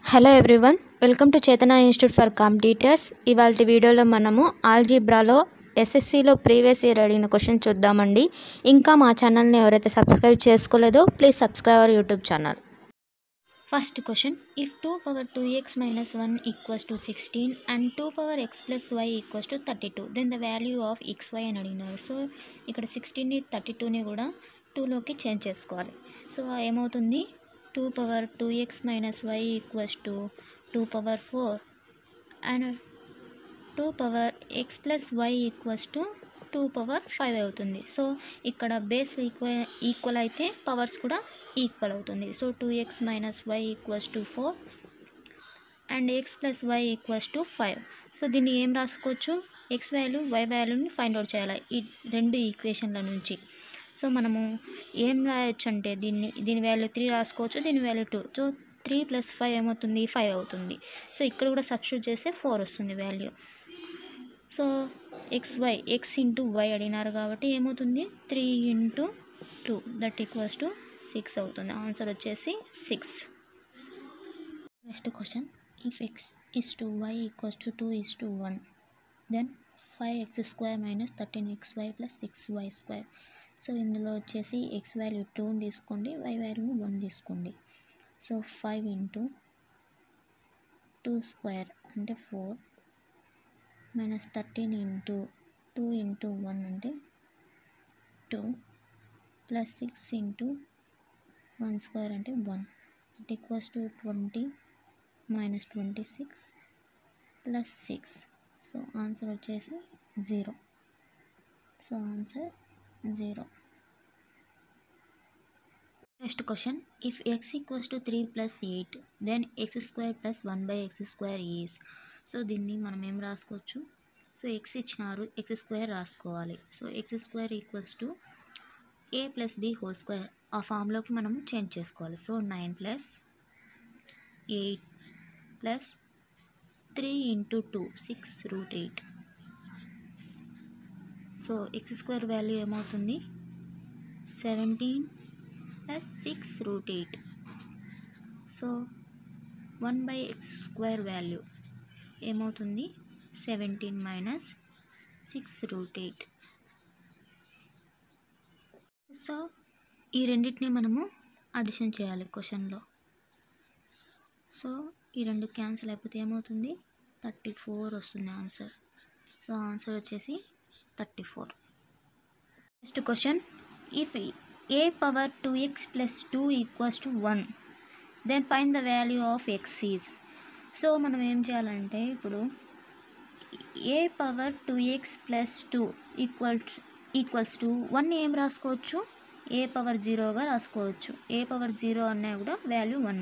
hello everyone welcome to Chetana institute for competitors ఇవాళ వీడియోలో మనము ఆల్జీబ్రాలో ఎస్ఎస్సిలో ప్రీవియస్ ఇయర్ అడిగిన క్వశ్చన్ చూద్దామండి ఇంకా మా ఛానల్ని ఎవరైతే సబ్స్క్రైబ్ చేసుకోలేదో please subscribe our YouTube channel first question if two power two x minus one equals to sixteen and two power x plus y equals to thirty two then the value of x y అని అడిగినారు so ఇక్కడ సిక్స్టీన్ని thirty టూని కూడా టూలోకి change చేసుకోవాలి so ఏమవుతుంది two power two x minus y equals to two power four and two power x plus y equals to two power five అవుతుంది సో ఇక్కడ బేస్ ఈక్వల్ ఈక్వల్ అయితే పవర్స్ కూడా ఈక్వల్ అవుతుంది so two x minus y equals to four and x plus y equals to five so దీన్ని ఏం రాసుకోవచ్చు x value y వాల్యూని find out చేయాలి ఈ రెండు ఈక్వేషన్ల నుంచి సో మనము ఏం రాయొచ్చు అంటే దీన్ని దీని వాల్యూ త్రీ రాసుకోవచ్చు దీని value two so three plus five ఏమవుతుంది ఫైవ్ అవుతుంది సో ఇక్కడ కూడా సబ్స్టిట్యూట్ చేస్తే ఫోర్ వస్తుంది value so x y x into y అడిగినారు కాబట్టి ఏమవుతుంది three into two that equals to six అవుతుంది ఆన్సర్ వచ్చేసి six next question if x is to y equals to two is to one then five x square minus thirteen x y plus six y square so ఇందులో వచ్చేసి X value టూని తీసుకోండి y value one తీసుకోండి so five into two square అంటే four minus thirteen into two into one అంటే two plus six into one square అంటే one it equals to twenty minus twenty six plus six so answer వచ్చేసి zero so answer zero next question if x equals to three plus eight then x square plus one by x square is so దీన్ని మనం ఏం రాసుకోవచ్చు so X ఇచ్చినారు x square రాసుకోవాలి so x square equals to a plus b whole square ఆ ఫామ్లోకి మనం change చేసుకోవాలి so nine plus eight plus three into two six root eight so x square value ఏమవుతుంది seventeen plus six root eight so one by x square value ఏమవుతుంది seventeen minus six root eight so ఈ రెండింటిని మనము addition చేయాలి క్వశ్చన్లో so ఈ రెండు cancel అయిపోతే ఏమవుతుంది థర్టీ ఫోర్ వస్తుంది ఆన్సర్ సో ఆన్సర్ వచ్చేసి thirty four next question if a power two x plus two equals to one then find the value of x is so మనం ఏం చేయాలంటే ఇప్పుడు a power two x plus two equal equals to one ఏం రాసుకోవచ్చు ఏ power జీరోగా రాసుకోవచ్చు ఏ power zero అన్నా కూడా value one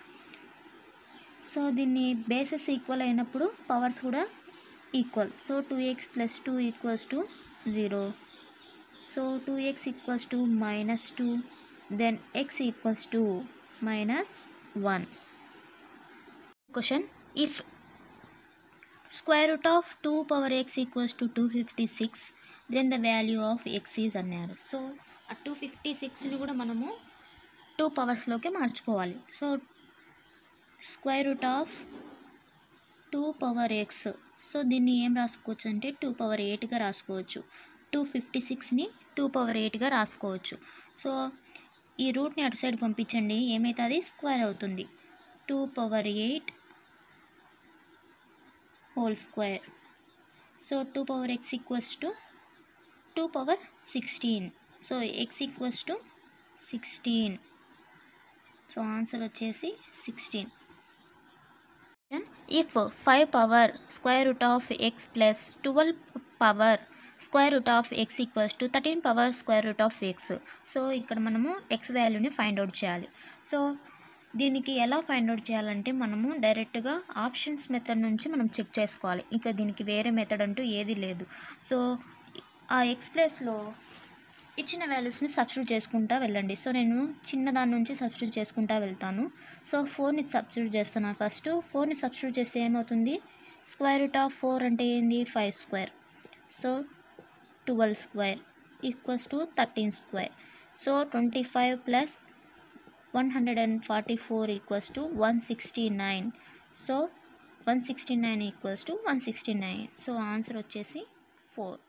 so దీన్ని బేసెస్ ఈక్వల్ అయినప్పుడు పవర్స్ కూడా equal so two x plus two equals to zero so two x equals to minus two then x equals to minus one question if square root of two power x equals to two fifty six then the value of x is అన్నారు so ఆ two fifty సిక్స్ని కూడా మనము two పవర్స్లోకి మార్చుకోవాలి so square root of two power x so దీన్ని ఏం రాసుకోవచ్చు అంటే టూ పవర్ ఎయిట్గా రాసుకోవచ్చు టూ ఫిఫ్టీ సిక్స్ని టూ పవర్ ఎయిట్గా రాసుకోవచ్చు సో ఈ రూట్ని అటు సైడ్ పంపించండి ఏమవుతుంది స్క్వేర్ అవుతుంది two power eight whole square so two power x equals to two power sixteen so x equals to sixteen so answer వచ్చేసి sixteen if five power square root of x plus twelve power square root of x equals to thirteen power square root of x so ఇక్కడ మనము X వాల్యూని find out చేయాలి so దీనికి ఎలా find out చేయాలంటే మనము డైరెక్ట్గా ఆప్షన్స్ మెథడ్ నుంచి మనం చెక్ చేసుకోవాలి ఇంకా దీనికి వేరే మెథడ్ అంటూ ఏది లేదు సో ఆ ఎక్స్ ప్లేస్లో ఇచ్చిన వాల్యూస్ని సబ్స్టిట్యూట్ చేసుకుంటా వెళ్ళండి సో నేను చిన్న దాని నుంచి సబ్స్టిట్యూట్ చేసుకుంటా వెళ్తాను సో ఫోర్ని సబ్స్టిట్యూట్ చేస్తున్నాను ఫస్ట్ ఫోర్ని సబ్స్టిట్యూట్ చేస్తే ఏమవుతుంది స్క్వేర్ రూట్ ఆఫ్ ఫోర్ అంటే ఏంది five square so twelve square equals to thirteen square so twenty five plus one hundred and forty four equals to one sixty nine so one sixty nine equals to one sixty nine so answer వచ్చేసి four